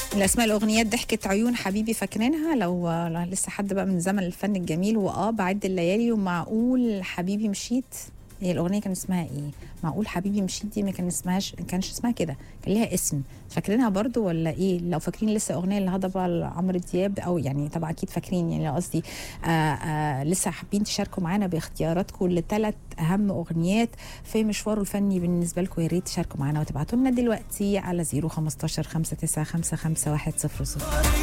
الاسماء الاغنيات ضحكه عيون حبيبي فاكرينها لو لو لسه حد بقى من زمن الفن الجميل واه بعد الليالي ومعقول حبيبي مشيت هي الاغنيه كان اسمها ايه معقول حبيبي مشيت دي ما كان اسمهاش ما كانش اسمها كده كان ليها اسم فاكرينها برضو ولا ايه لو فاكرين لسه اغنيه الهضبه لعمرو دياب او يعني طبعا اكيد فاكرين يعني قصدي آه آه لسه حابين تشاركوا معانا باختياراتكم لثلاث اهم اغنيات في مشواره الفني بالنسبه لكم يا ريت تشاركوا معانا وتبعتوا لنا دلوقتي على 015 5955100